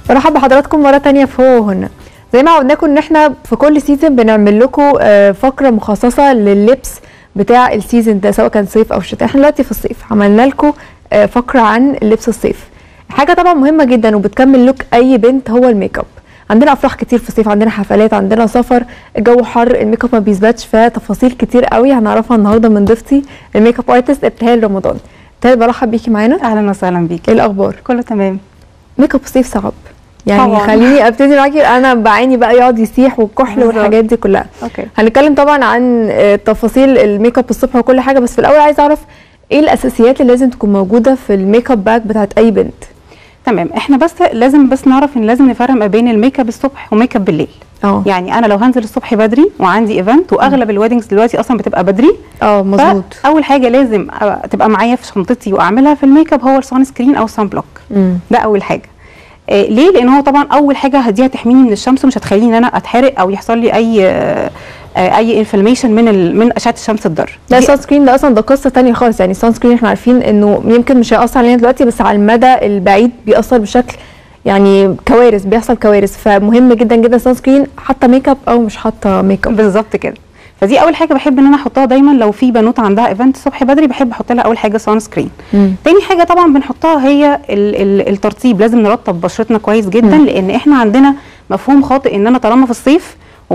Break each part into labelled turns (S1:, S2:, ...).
S1: برحب بحضراتكم مره تانية في هو وهنا زي ما عودناكم ان احنا في كل سيزون بنعمل لكم آه، فقره مخصصه لللبس بتاع السيزون ده سواء كان صيف او شتاء احنا دلوقتي في الصيف عملنا لكم آه، فقره عن لبس الصيف حاجه طبعا مهمه جدا وبتكمل لوك اي بنت هو الميك اب عندنا افراح كتير في الصيف عندنا حفلات عندنا سفر الجو حر الميك اب ما بيثبتش فتفاصيل كتير قوي هنعرفها النهارده من ضيفتي الميك اب ارتست ابتهال رمضان ابتهال برحب بيكي معانا
S2: اهلا وسهلا بيكي
S1: ايه الاخبار
S2: كله تمام
S1: ميك اب صيف صعب يعني
S2: طبعاً.
S1: خليني ابتدي معاكي انا بعاني بقى يقعد يسيح والكحل
S2: بالظبط.
S1: والحاجات دي كلها
S2: اوكي
S1: هنتكلم طبعا عن آه، تفاصيل الميك اب الصبح وكل حاجه بس في الاول عايزه اعرف ايه الاساسيات اللي لازم تكون موجوده في الميك اب باك بتاعت اي بنت
S2: تمام احنا بس لازم بس نعرف ان لازم نفرق ما بين الميك اب الصبح وميك اب بالليل
S1: اه
S2: يعني انا لو هنزل الصبح بدري وعندي ايفنت واغلب الويدنجز دلوقتي اصلا بتبقى بدري
S1: اه مظبوط
S2: اول حاجه لازم أ- تبقى معايا في شنطتي واعملها في الميك اب هو السان سكرين او السان بلوك
S1: مم.
S2: ده اول حاجه آه ليه لان هو طبعا اول حاجه دي هتحميني من الشمس ومش هتخليني ان انا اتحرق او يحصل لي اي آه آه اي انفلاميشن من ال... من اشعه الشمس الضار
S1: لا
S2: دي-
S1: السان سكرين ده اصلا ده قصه تانية خالص يعني السان سكرين احنا عارفين انه يمكن مش هيأثر علينا دلوقتي بس على المدى البعيد بيأثر بشكل يعني كوارث بيحصل كوارث فمهم جدا جدا السان سكرين حاطه ميك اب او مش حاطه ميك اب
S2: بالظبط كده فدي اول حاجه بحب ان انا احطها دايما لو في بنوته عندها ايفنت الصبح بدري بحب احط لها اول حاجه سان سكرين
S1: مم.
S2: تاني حاجه طبعا بنحطها هي ال ال الترطيب لازم نرطب بشرتنا كويس جدا
S1: مم.
S2: لان احنا عندنا مفهوم خاطئ ان انا طالما في الصيف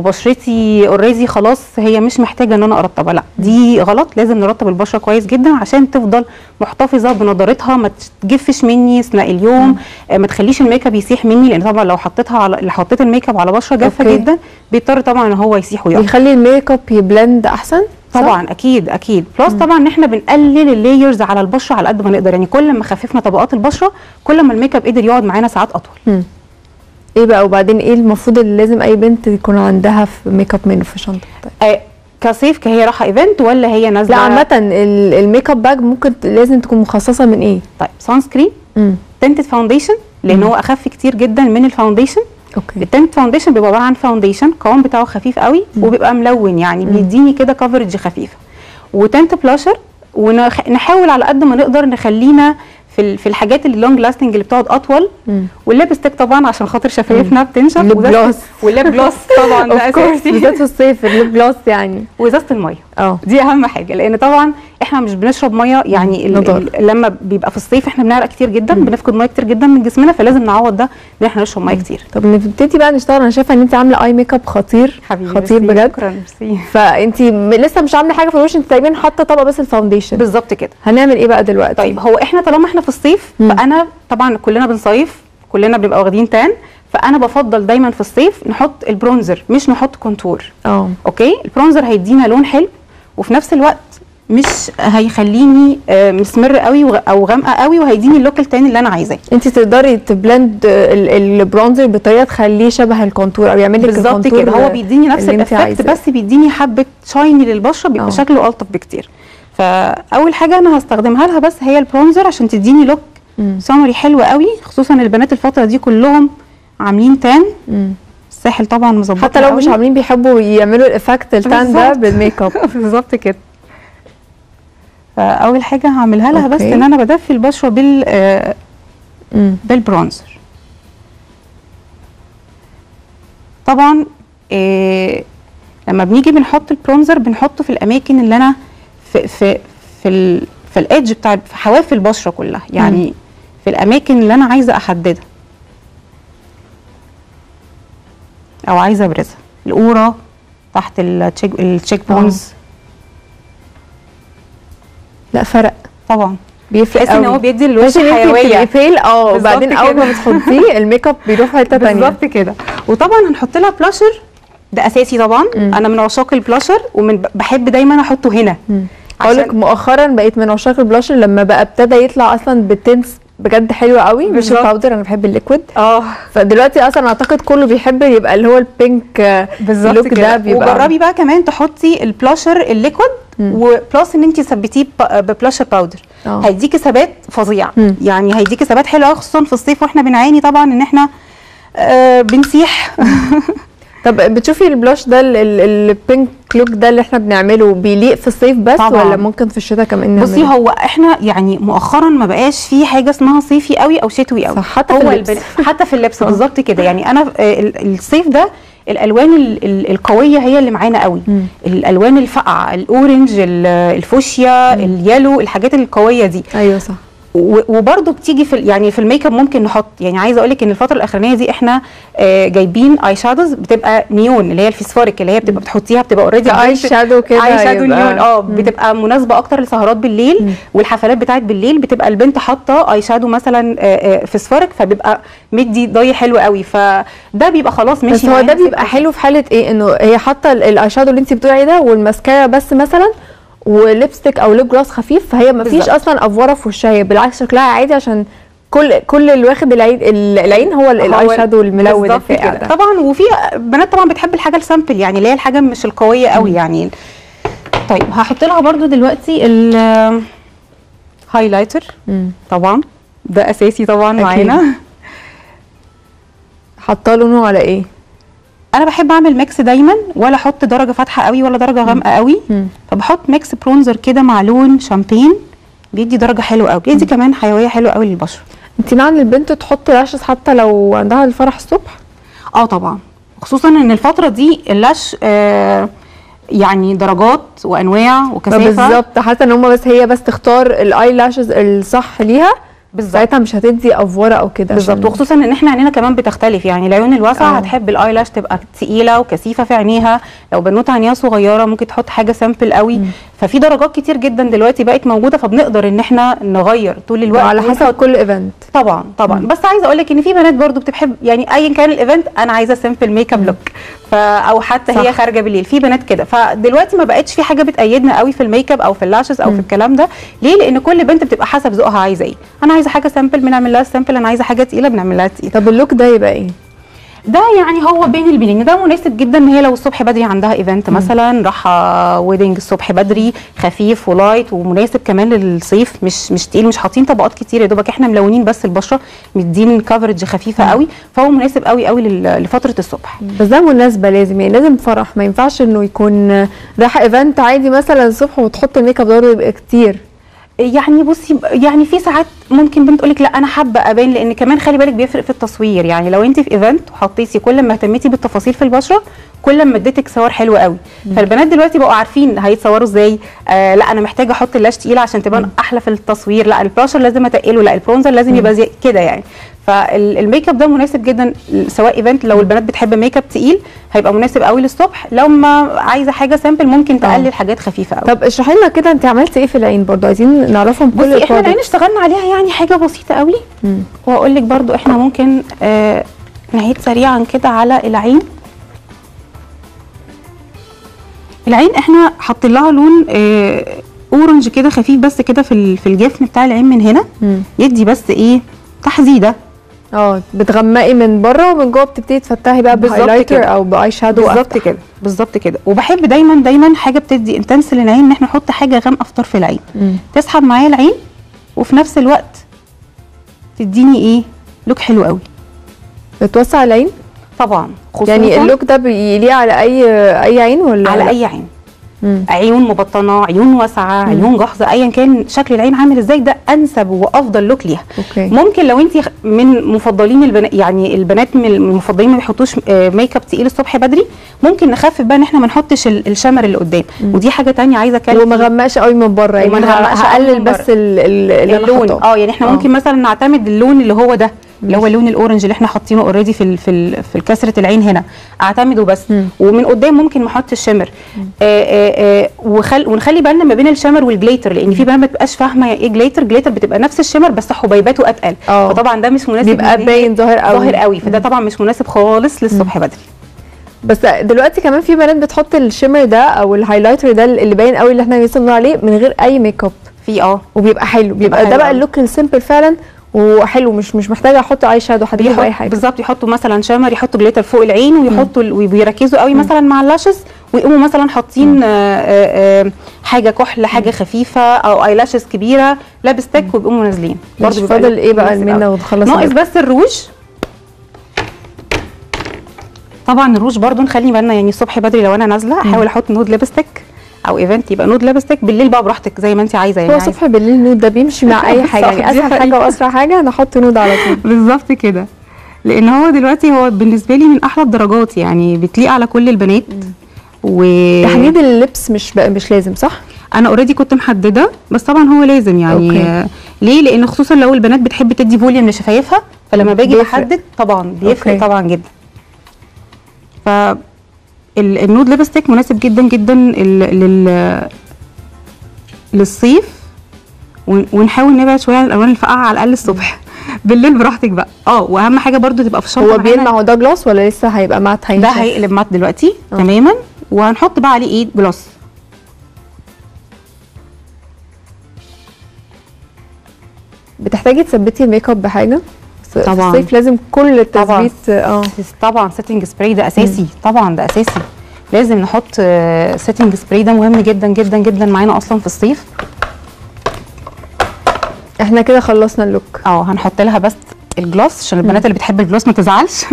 S2: وبشرتي اوريدي خلاص هي مش محتاجه ان انا ارطبها لا دي غلط لازم نرطب البشره كويس جدا عشان تفضل محتفظه بنضارتها ما تجفش مني اثناء اليوم آه، ما تخليش الميك اب يسيح مني لان طبعا لو حطيتها على لو حطيت الميك اب على بشره جافه
S1: أوكي.
S2: جدا بيضطر طبعا ان هو يسيح ويقع
S1: بيخلي الميك اب يبلند احسن صح؟
S2: طبعا اكيد اكيد بلس طبعا ان احنا بنقلل اللايرز على البشره على قد ما نقدر يعني كل ما خففنا طبقات البشره كل ما الميك اب قدر يقعد معانا ساعات اطول
S1: مم. ايه بقى وبعدين ايه المفروض اللي لازم اي بنت يكون عندها في ميك اب منه في شنطه طيب.
S2: آه كصيف كهي رايحه ايفنت ولا هي نازله
S1: لا عامه ال- الميك اب باج ممكن ت- لازم تكون مخصصه من ايه
S2: طيب سان سكرين
S1: امم
S2: تنتد فاونديشن لان هو اخف كتير جدا من الفاونديشن
S1: اوكي
S2: التنت فاونديشن بيبقى عباره عن فاونديشن القوام بتاعه خفيف قوي وبيبقى ملون يعني بيديني كده كفرج خفيفه وتنت بلاشر ونحاول على قد ما نقدر نخلينا في ال- في الحاجات اللي لونج لاستنج اللي بتقعد اطول
S1: مم.
S2: والليبستيك طبعا عشان خاطر شفايفنا بتنشف
S1: الليب
S2: وده-
S1: جلوس.
S2: والليب جلوس طبعا ده
S1: اوف كورس
S2: اساسي
S1: بالذات في الصيف الليب جلوس يعني
S2: وازازه الميه
S1: اه
S2: دي اهم حاجه لان طبعا احنا مش بنشرب ميه يعني ال-
S1: نضار.
S2: ال- لما بيبقى في الصيف احنا بنعرق كتير جدا بنفقد ميه كتير جدا من جسمنا فلازم نعوض ده ان احنا نشرب ميه كتير
S1: طب نبتدي بقى نشتغل انا شايفه ان انت عامله اي ميك اب خطير خطير
S2: ميرسي،
S1: بجد
S2: شكرا ميرسي
S1: فانت م- لسه مش عامله حاجه في الوش انت تقريبا حاطه طبقه بس الفاونديشن
S2: بالظبط كده
S1: هنعمل ايه بقى دلوقتي
S2: طيب هو احنا طالما احنا في الصيف
S1: مم.
S2: فانا طبعا كلنا بنصيف كلنا بنبقى واخدين تان فانا بفضل دايما في الصيف نحط البرونزر مش نحط كونتور
S1: اه
S2: اوكي البرونزر هيدينا لون حلو وفي نفس الوقت مش هيخليني آه، مسمر قوي وغ- او غامقه قوي وهيديني اللوك التاني اللي انا عايزاه
S1: انت تقدري تبلند ال- البرونزر بطريقه تخليه شبه الكونتور او يعمل لك
S2: بالظبط
S1: الكونتور
S2: كده هو بيديني نفس
S1: اللي انت
S2: الافكت
S1: عايزاه.
S2: بس بيديني حبه شايني للبشره بيبقى
S1: اه.
S2: شكله الطف بكتير فاول حاجه انا هستخدمها لها بس هي البرونزر عشان تديني لوك
S1: مم.
S2: سمري حلو قوي خصوصا البنات الفتره دي كلهم عاملين تان
S1: مم.
S2: الساحل طبعا مظبط
S1: حتى لو مش عاملين بيحبوا يعملوا الافكت التان ده
S2: بالظبط.
S1: بالميك اب
S2: بالظبط كده فاول حاجه هعملها لها بس
S1: اوكي.
S2: ان انا بدفي البشره بال آه،
S1: مم.
S2: بالبرونزر طبعا آه لما بنيجي بنحط البرونزر بنحطه في الاماكن اللي انا في في في ال في الايدج بتاع في حواف البشره كلها يعني في الاماكن اللي انا عايزه احددها او عايزه ابرزها القوره تحت التشيك التشيك بونز
S1: لا فرق
S2: طبعا
S1: بيفرق
S2: تحس ان هو
S1: قوي
S2: بيدي الوش
S1: تحسي ان انت
S2: حيويه
S1: بتبقي فيل اه
S2: بالظبط
S1: وبعدين اول ما
S2: كده.
S1: بتحطيه الميك اب بيروح في حته ثانيه
S2: بالظبط كده وطبعا هنحط لها بلاشر ده اساسي طبعا
S1: مم.
S2: انا من عشاق البلاشر ومن بحب دايما احطه هنا
S1: اقول لك
S2: عشان-
S1: مؤخرا بقيت من عشاق البلاشر لما بقى ابتدى يطلع اصلا بالتنس بجد حلو قوي مش
S2: بالظبط.
S1: الباودر انا بحب الليكويد
S2: اه
S1: فدلوقتي اصلا اعتقد كله بيحب يبقى اللي هو البينك آه،
S2: بالظبط
S1: اللوك ده
S2: كده
S1: بيبقى
S2: وجربي بقى كمان تحطي البلاشر الليكويد
S1: مم.
S2: وبلس ان انت تثبتيه ب- ببلاشر باودر
S1: اه.
S2: هيديكي ثبات فظيع
S1: مم.
S2: يعني هيديكي ثبات حلو قوي خصوصا في الصيف واحنا بنعاني طبعا ان احنا آه بنسيح
S1: طب بتشوفي البلاش ده ال- ال- البينك لوك ده اللي احنا بنعمله بيليق في الصيف بس
S2: طبعاً.
S1: ولا ممكن في الشتاء كمان
S2: بصي
S1: نعمله؟
S2: هو احنا يعني مؤخرا ما بقاش في حاجه اسمها صيفي قوي او شتوي قوي
S1: صح، حتى في
S2: هو
S1: اللبس.
S2: البن- حتى في اللبس بالظبط كده يعني انا آه، ال- الصيف ده الالوان ال- ال- القويه هي اللي معانا قوي
S1: مم.
S2: الالوان الفقعه الاورنج ال- الفوشيا اليالو الحاجات القويه دي
S1: ايوه صح
S2: و- وبرده بتيجي في ال- يعني في الميك اب ممكن نحط يعني عايزه اقول لك ان الفتره الاخرانيه دي احنا آه، جايبين اي شادوز بتبقى نيون اللي هي الفسفوريك اللي هي بتبقى بتحطيها بتبقى اوريدي
S1: اي شادو كده
S2: اي شادو
S1: يبقى-
S2: نيون اه
S1: مم.
S2: بتبقى مناسبه اكتر لسهرات بالليل
S1: مم.
S2: والحفلات بتاعت بالليل بتبقى البنت حاطه اي شادو مثلا آه، آه، فسفوريك فبيبقى مدي ضي حلو قوي فده بيبقى خلاص ماشي
S1: بس هو
S2: معانا
S1: ده
S2: صيف
S1: بيبقى
S2: وشتاء.
S1: حلو في حاله ايه انه هي حاطه ال- الاي شادو اللي انت بتقولي عليه ده والماسكارا بس مثلا وليبستيك او ليب جلاس خفيف فهي ما فيش
S2: بالظبط.
S1: اصلا افوره في وشها هي بالعكس شكلها عادي عشان كل كل اللي واخد العين ال- العين هو ال-
S2: هو
S1: الاي شادو الملون
S2: بالظبط
S1: الفاقع
S2: كده.
S1: ده
S2: طبعا وفي بنات طبعا بتحب الحاجه السامبل يعني اللي هي الحاجه مش القويه قوي يعني طيب هحط لها برضو دلوقتي ال هايلايتر
S1: مم.
S2: طبعا ده اساسي طبعا
S1: أكيد.
S2: معانا
S1: حاطه لونه على ايه
S2: انا بحب اعمل ميكس دايما ولا احط درجه فاتحه قوي ولا درجه غامقه قوي
S1: مم.
S2: فبحط ميكس برونزر كده مع لون شامبين بيدي درجه حلوه قوي بيدي كمان حيويه حلوه قوي للبشره
S1: انت مع ان البنت تحط لاشز حتى لو عندها الفرح الصبح
S2: اه طبعا خصوصا ان الفتره دي اللاش آه يعني درجات وانواع وكثافه
S1: بالظبط حاسه ان هم بس هي بس تختار الاي لاشز الصح ليها
S2: بالظبط
S1: ساعتها مش هتدي افوره او كده
S2: بالظبط
S1: عشان-
S2: وخصوصا ان احنا عينينا كمان بتختلف يعني العيون الواسعه
S1: آه.
S2: هتحب الايلاش تبقى تقيله وكثيفه في عينيها لو بنوته عينيها صغيره ممكن تحط حاجه سامبل قوي
S1: مم.
S2: ففي درجات كتير جدا دلوقتي بقت موجوده فبنقدر ان احنا نغير طول الوقت
S1: وعلى حسب
S2: ونحط-
S1: كل ايفنت
S2: طبعا طبعا
S1: مم.
S2: بس عايزه اقول لك ان في بنات برضو بتحب يعني ايا كان الايفنت انا عايزه سامبل ميك اب لوك ف او حتى
S1: صح.
S2: هي خارجه بالليل في بنات كده فدلوقتي ما بقتش في حاجه بتأيدنا قوي في الميك اب او في اللاشز او
S1: مم.
S2: في الكلام ده ليه لان كل بنت بتبقى حسب ذوقها عايزه ايه انا عايزه حاجه سامبل بنعمل لها سامبل انا عايزه حاجه تقيله بنعمل لها تقيله
S1: طب اللوك ده يبقى ايه
S2: ده يعني هو بين البنين ده مناسب جدا ان هي لو الصبح بدري عندها ايفنت مثلا رايحه ويدنج الصبح بدري خفيف ولايت ومناسب كمان للصيف مش مش تقيل مش حاطين طبقات كتير يا دوبك احنا ملونين بس البشره مدين كفرج خفيفه قوي فهو مناسب قوي قوي لل- لفتره الصبح
S1: بس ده مناسبه لازم يعني لازم فرح ما ينفعش انه يكون رايحه ايفنت عادي مثلا الصبح وتحط الميك اب برضه يبقى كتير
S2: يعني بصي يعني في ساعات ممكن بنت تقولك لا انا حابه ابان لان كمان خلي بالك بيفرق في التصوير يعني لو انت في ايفنت وحطيتي كل ما اهتميتي بالتفاصيل في البشره كل ما اديتك صور حلوه قوي فالبنات دلوقتي بقوا عارفين هيتصوروا ازاي آه لا انا محتاجه احط اللاش تقيله عشان تبان احلى في التصوير لا البلاشر لازم اتقله لا البرونزر لازم يبقى زي كده يعني فالميك اب ده مناسب جدا سواء ايفنت لو البنات بتحب ميك اب تقيل هيبقى مناسب قوي للصبح لو ما عايزه حاجه سامبل ممكن
S1: آه.
S2: تقلل حاجات خفيفه قوي
S1: طب اشرحي لنا كده انت عملتي ايه في العين برضه عايزين نعرفهم كل
S2: بصي احنا
S1: الproduct.
S2: العين اشتغلنا عليها يعني حاجه بسيطه قوي
S1: مم.
S2: واقول لك برضو احنا ممكن آه نعيد سريعا كده على العين العين احنا حاطين لها لون آه اورنج كده خفيف بس كده في ال- في الجفن بتاع العين من هنا
S1: مم.
S2: يدي بس ايه تحزيده
S1: اه بتغمقي من بره ومن جوه بتبتدي تفتحي بقى
S2: بالظبط
S1: بهايلايتر
S2: كده.
S1: او باي شادو
S2: بالظبط كده بالظبط كده وبحب دايما دايما حاجه بتدي انتنس للعين ان احنا نحط حاجه غامقه في طرف العين
S1: مم.
S2: تسحب معايا العين وفي نفس الوقت تديني ايه لوك حلو قوي
S1: بتوسع العين
S2: طبعا خصوصا
S1: يعني اللوك ده بيليق على اي اي عين ولا
S2: على
S1: لا؟
S2: اي عين
S1: مم.
S2: عيون مبطنه عيون واسعه عيون جحظه ايا كان شكل العين عامل ازاي ده انسب وافضل لوك ليها
S1: اوكي
S2: ممكن لو انت من مفضلين البنات يعني البنات من المفضلين ما بيحطوش آه، ميك اب تقيل الصبح بدري ممكن نخفف بقى ان احنا ما نحطش ال- الشمر اللي قدام ودي حاجه تانية عايزه اتكلم
S1: وما
S2: فيها.
S1: غمقش قوي من بره يعني
S2: وما نغمقش قوي
S1: هقلل
S2: من
S1: بس
S2: بره.
S1: ال- ال- اللي انا
S2: اللون
S1: حاطاه
S2: اه يعني احنا
S1: آه.
S2: ممكن مثلا نعتمد اللون اللي هو ده اللي هو اللون الاورنج اللي احنا حاطينه اوريدي في ال في ال في كسره العين هنا اعتمده بس
S1: مم.
S2: ومن قدام ممكن ما احطش الشمر آه آه آه وخل ونخلي بالنا ما بين الشمر والجليتر لان في بنات ما بتبقاش فاهمه ايه جليتر جليتر بتبقى نفس الشمر بس حبيباته اتقل
S1: اه.
S2: فطبعا ده مش مناسب
S1: بيبقى
S2: إن هي-
S1: باين ظاهر قوي
S2: ظاهر قوي فده طبعا مش مناسب خالص للصبح بدري
S1: بس دلوقتي كمان في بنات بتحط الشimmer ده او الهايلايتر ده اللي باين قوي اللي احنا لسه بنقول عليه من غير اي ميك اب
S2: في اه
S1: وبيبقى حلو بيبقى
S2: حلو
S1: ده بقى
S2: قوي.
S1: اللوك السيمبل فعلا وحلو مش مش محتاجه احط اي شادو حد يحط اي
S2: بيحط
S1: حاجه
S2: بالظبط يحطوا مثلا شمر يحطوا جليتر فوق العين ويحطوا ال- وبيركزوا قوي مثلا مع اللاشز ويقوموا مثلا حاطين آه، آه، آه، حاجه كحل حاجه خفيفه او اي لاشز كبيره لابستيك وبيقوموا نازلين
S1: مش
S2: بيبقى
S1: فاضل ايه بقى
S2: مناسب
S1: المنه
S2: قوي.
S1: ونخلص
S2: ناقص
S1: اللوك.
S2: بس الروج طبعا الروج برضو نخلي بالنا يعني الصبح بدري لو انا نازله احاول احط نود ليبستيك او ايفنت يبقى نود ليبستيك بالليل بقى براحتك زي ما انت عايزه يعني
S1: هو
S2: عايزة.
S1: الصبح بالليل نود ده بيمشي مع اي حاجه
S2: صح،
S1: يعني
S2: دي
S1: اسهل حاجه
S2: حقيقة.
S1: واسرع حاجه نحط نود على طول
S2: بالظبط كده لان هو دلوقتي هو بالنسبه لي من احلى الدرجات يعني بتليق على كل البنات و
S1: تحديد اللبس مش بقى مش لازم صح
S2: انا اوريدي كنت محدده بس طبعا هو لازم يعني
S1: أوكي.
S2: آه، ليه لان خصوصا لو البنات بتحب تدي فوليوم لشفايفها فلما باجي
S1: بيفرق.
S2: بحدد طبعا بيفرق
S1: أوكي.
S2: طبعا جدا ف ال- النود ليبستيك مناسب جدا جدا ال- لل للصيف ون- ونحاول نبعد شويه عن الالوان الفاقعه على الاقل الصبح بالليل براحتك بقى اه واهم حاجه برضو تبقى في الشنطه
S1: هو
S2: معانا-
S1: بيلمع هو ده جلاس ولا لسه هيبقى مات
S2: ده
S1: هينشف
S2: هيقلب مات دلوقتي
S1: آه.
S2: تماما وهنحط بقى عليه ايه جلاس
S1: بتحتاجي تثبتي الميك اب بحاجه بس في
S2: طبعاً.
S1: الصيف لازم كل
S2: طبعاً.
S1: التثبيت اه
S2: طبعا سيتنج سبراي ده اساسي طبعا ده اساسي لازم نحط سيتنج سبراي ده مهم جدا جدا جدا معانا اصلا في الصيف
S1: احنا كده خلصنا اللوك
S2: اه هنحط لها بس الجلاس عشان البنات اللي بتحب الجلاس ما تزعلش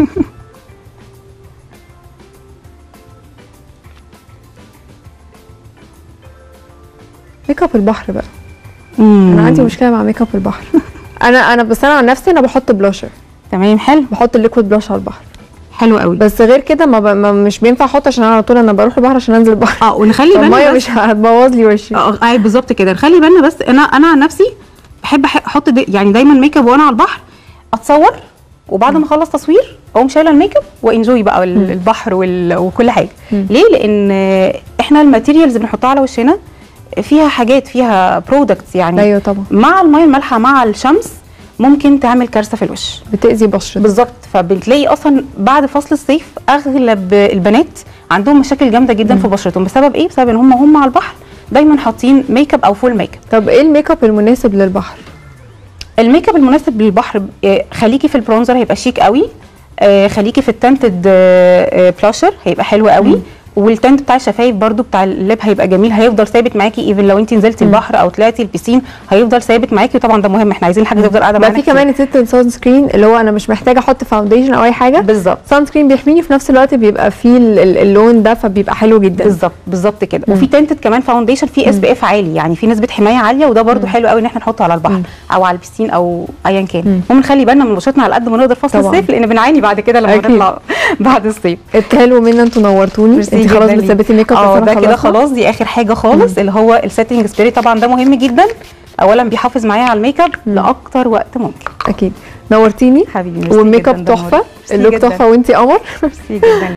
S1: ميك اب البحر بقى
S2: مم.
S1: انا عندي مشكله مع ميك اب البحر انا انا بس انا عن نفسي انا بحط بلاشر
S2: تمام حلو
S1: بحط الليكويد بلاش على البحر
S2: حلو قوي
S1: بس غير كده ما, ب... ما مش بينفع احط عشان انا على طول انا بروح البحر عشان انزل البحر
S2: اه ونخلي
S1: الميه
S2: بالنا بس
S1: مش هتبوظ لي وشي
S2: اه آه، بالظبط كده نخلي بالنا بس انا انا عن نفسي بحب أح- احط دي يعني دايما ميك اب وانا على البحر اتصور وبعد ما اخلص تصوير اقوم شايله الميك اب وانجوي بقى ال- البحر وال... وكل حاجه
S1: مم.
S2: ليه لان آه، احنا الماتيريالز بنحطها على وشنا فيها حاجات فيها برودكتس يعني
S1: ايوه طبعا
S2: مع الميه المالحه مع الشمس ممكن تعمل كارثه في الوش
S1: بتاذي بشرتك
S2: بالظبط فبتلاقي اصلا بعد فصل الصيف اغلب البنات عندهم مشاكل جامده جدا في بشرتهم بسبب ايه بسبب ان هم هم على البحر دايما حاطين ميك اب او فول ميك اب
S1: طب ايه الميك اب المناسب للبحر
S2: الميك اب المناسب للبحر آه، خليكي في البرونزر هيبقى شيك قوي آه، خليكي في التنتد بلاشر هيبقى حلو قوي والتنت بتاع الشفايف برضو بتاع اللب هيبقى جميل هيفضل ثابت معاكي ايفن لو انت نزلتي البحر او طلعتي البسين هيفضل ثابت معاكي وطبعا ده مهم احنا عايزين حاجه تفضل قاعده
S1: بقى
S2: معانا
S1: في
S2: كتير.
S1: كمان التنت سان سكرين اللي هو انا مش محتاجه احط فاونديشن او اي حاجه
S2: بالظبط
S1: سان سكرين بيحميني في نفس الوقت بيبقى فيه ال- ال- اللون ده فبيبقى حلو جدا
S2: بالظبط بالظبط كده وفي تنتد كمان فاونديشن فيه اس بي اف عالي يعني في نسبه حمايه عاليه وده برده حلو قوي ان احنا نحطه على البحر او على البسين او ايا كان المهم نخلي بالنا من بشرتنا على قد ما نقدر فصل
S1: طبعاً.
S2: الصيف لان بنعاني بعد كده لما
S1: أكيد.
S2: نطلع بعد الصيف
S1: حلو منا انتوا نورتوني
S2: ميرسي
S1: انت خلاص
S2: جداً ليك.
S1: بتثبتي ميك اب
S2: اه
S1: بس أنا
S2: ده كده
S1: خلصنا.
S2: خلاص دي اخر حاجه خالص اللي هو السيتنج سبراي طبعا ده مهم جدا اولا بيحافظ معايا على الميك اب لاكتر وقت ممكن
S1: اكيد نورتيني
S2: حبيبي ميرسي
S1: والميك
S2: جداً،
S1: اب
S2: ده
S1: تحفه
S2: ميرسي
S1: اللوك
S2: جداً.
S1: تحفه وانتي قمر
S2: ميرسي جدا